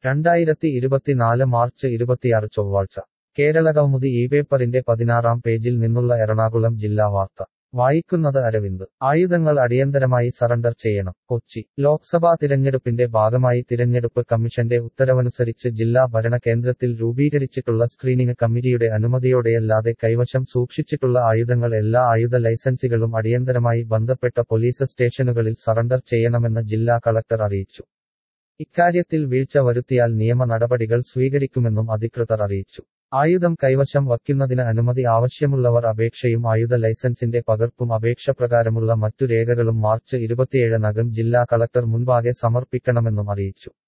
രണ്ടായിരത്തി ഇരുപത്തിനാല് മാർച്ച് ഇരുപത്തിയാറ് ചൊവ്വാഴ്ച കേരള കൗമുദി ഈ പേപ്പറിന്റെ പതിനാറാം പേജിൽ നിന്നുള്ള എറണാകുളം ജില്ലാ വാർത്ത വായിക്കുന്നത് അരവിന്ദ് ആയുധങ്ങൾ അടിയന്തരമായി സറണ്ടർ ചെയ്യണം കൊച്ചി ലോക്സഭാ തിരഞ്ഞെടുപ്പിന്റെ ഭാഗമായി തിരഞ്ഞെടുപ്പ് കമ്മീഷന്റെ ഉത്തരവനുസരിച്ച് ജില്ലാ ഭരണ കേന്ദ്രത്തിൽ രൂപീകരിച്ചിട്ടുള്ള സ്ക്രീനിംഗ് കമ്മിറ്റിയുടെ അനുമതിയോടെയല്ലാതെ കൈവശം സൂക്ഷിച്ചിട്ടുള്ള ആയുധങ്ങൾ എല്ലാ ആയുധ ലൈസൻസികളും അടിയന്തരമായി ബന്ധപ്പെട്ട പോലീസ് സ്റ്റേഷനുകളിൽ സറണ്ടർ ചെയ്യണമെന്ന് ജില്ലാ കളക്ടർ അറിയിച്ചു ഇക്കാര്യത്തിൽ വീഴ്ച വരുത്തിയാൽ നിയമ നടപടികൾ സ്വീകരിക്കുമെന്നും അധികൃതർ അറിയിച്ചു ആയുധം കൈവശം വയ്ക്കുന്നതിന് അനുമതി ആവശ്യമുള്ളവർ അപേക്ഷയും ആയുധ ലൈസൻസിന്റെ പകർപ്പും അപേക്ഷ പ്രകാരമുള്ള മറ്റു രേഖകളും മാർച്ച് ഇരുപത്തിയേഴിനകം ജില്ലാ കളക്ടർ മുൻപാകെ സമർപ്പിക്കണമെന്നും അറിയിച്ചു